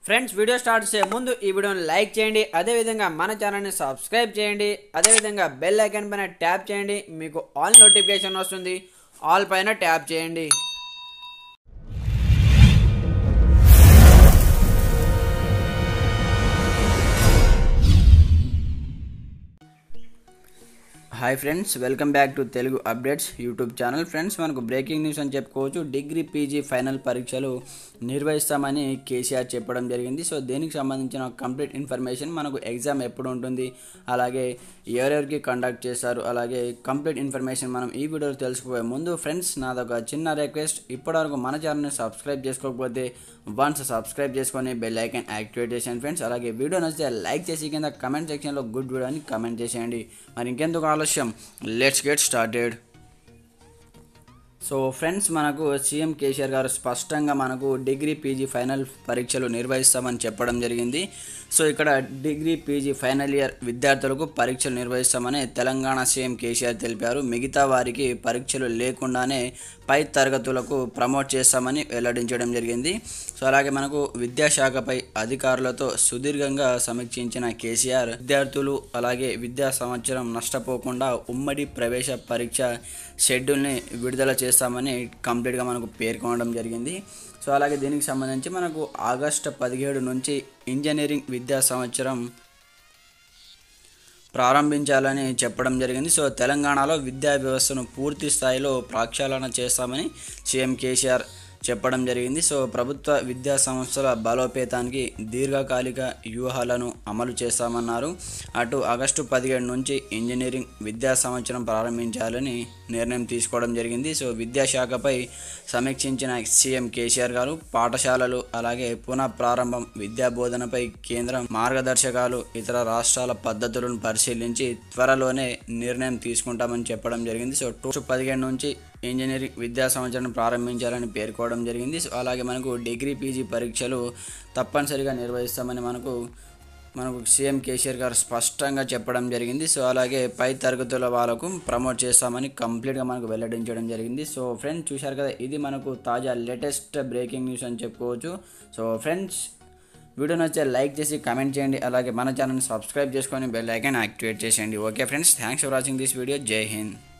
friends video start చేసే ముందు ఈ వీడియోని లైక్ చేయండి అదేవిధంగా మన ఛానల్ని సబ్స్క్రైబ్ చేయండి అదేవిధంగా బెల్ ఐకాన్ పైన ట్యాప్ చేయండి మీకు ఆల్ నోటిఫికేషన్ వస్తుంది ఆల్ పైన ట్యాప్ చేయండి hi friends welcome back to Telugu updates YouTube channel friends మనకు బ్రేకింగ్ న్యూస్ అని చెప్పుకోవచ్చు డిగ్రీ పీజీ ఫైనల్ పరీక్షలు నిర్వహిస్తామని కేసీఆర్ చెప్పడం జరిగింది సో దీనికి సంబంధించిన కంప్లీట్ ఇన్ఫర్మేషన్ మనకు ఎగ్జామ్ ఎప్పుడు ఉంటుంది అలాగే ఎవరెవరికి కండక్ట్ చేస్తారు అలాగే కంప్లీట్ ఇన్ఫర్మేషన్ మనం ఈ వీడియోలో తెలుసుకోబోయే ముందు ఫ్రెండ్స్ నాదొక చిన్న రిక్వెస్ట్ ఇప్పటివరకు మన ఛానల్ని సబ్స్క్రైబ్ చేసుకోకపోతే వన్స్ సబ్స్క్రైబ్ చేసుకొని బెల్ ఐకాన్ యాక్టివేట్ చేసేయండి ఫ్రెండ్స్ అలాగే వీడియో నచ్చితే లైక్ చేసి కింద కమెంట్ సెక్షన్లో గుడ్ వీడియో అని కమెంట్ చేసేయండి మరి ఇంకెందుకు ఆలస్యం let's get started so friends మనకు సీఎం కేసీఆర్ గారు స్పష్టంగా మనకు డిగ్రీ పీజీ ఫైనల్ పరీక్షలు నిర్వహిస్తామని చెప్పడం జరిగింది సో ఇక్కడ డిగ్రీ పీజీ ఫైనల్ ఇయర్ విద్యార్థులకు పరీక్షలు నిర్వహిస్తామని తెలంగాణ సీఎం కేసీఆర్ తెలిపారు మిగతా వారికి పరీక్షలు లేకుండానే పై తరగతులకు ప్రమోట్ చేస్తామని వెల్లడించడం జరిగింది సో అలాగే మనకు విద్యాశాఖపై అధికారులతో సుదీర్ఘంగా సమీక్షించిన కేసీఆర్ విద్యార్థులు అలాగే విద్యా సంవత్సరం నష్టపోకుండా ఉమ్మడి ప్రవేశ పరీక్ష షెడ్యూల్ని విడుదల చేస్తామని కంప్లీట్గా మనకు పేర్కొనడం జరిగింది సో అలాగే దీనికి సంబంధించి మనకు ఆగస్టు పదిహేడు నుంచి ఇంజనీరింగ్ విద్యా సంవత్సరం ప్రారంభించాలని చెప్పడం జరిగింది సో తెలంగాణలో విద్యా వ్యవస్థను పూర్తి స్థాయిలో ప్రక్షాళన చేస్తామని సీఎం కేసీఆర్ చెప్పడం జరిగింది సో ప్రభుత్వ విద్యా సంస్థల బలోపేతానికి దీర్ఘకాలిక వ్యూహాలను అమలు చేస్తామన్నారు అటు ఆగస్టు పదిహేడు నుంచి ఇంజనీరింగ్ విద్యా సంవత్సరం ప్రారంభించాలని నిర్ణయం తీసుకోవడం జరిగింది సో విద్యాశాఖపై సమీక్షించిన సీఎం కేసీఆర్ గారు పాఠశాలలు అలాగే పునః ప్రారంభం విద్యా బోధనపై కేంద్రం మార్గదర్శకాలు ఇతర రాష్ట్రాల పద్ధతులను పరిశీలించి త్వరలోనే నిర్ణయం తీసుకుంటామని చెప్పడం జరిగింది సో టూ పదిహేడు నుంచి ఇంజనీరింగ్ విద్యా సంవత్సరం ప్రారంభించాలని పేర్కోవడం జరిగింది సో అలాగే మనకు డిగ్రీ పీజీ పరీక్షలు తప్పనిసరిగా నిర్వహిస్తామని మనకు మనకు సీఎం కేసీఆర్ గారు స్పష్టంగా చెప్పడం జరిగింది సో అలాగే పై తరగతుల వాళ్ళకు ప్రమోట్ చేస్తామని కంప్లీట్గా మనకు వెల్లడించడం జరిగింది సో ఫ్రెండ్స్ చూశారు కదా ఇది మనకు తాజా లేటెస్ట్ బ్రేకింగ్ న్యూస్ అని చెప్పుకోవచ్చు సో ఫ్రెండ్స్ వీడియో నచ్చితే లైక్ చేసి కమెంట్ చేయండి అలాగే మన ఛానల్ని సబ్స్క్రైబ్ చేసుకొని బెల్ ఐకాన్ యాక్టివేట్ చేసేయండి okay friends thanks for watching this video Jai Hind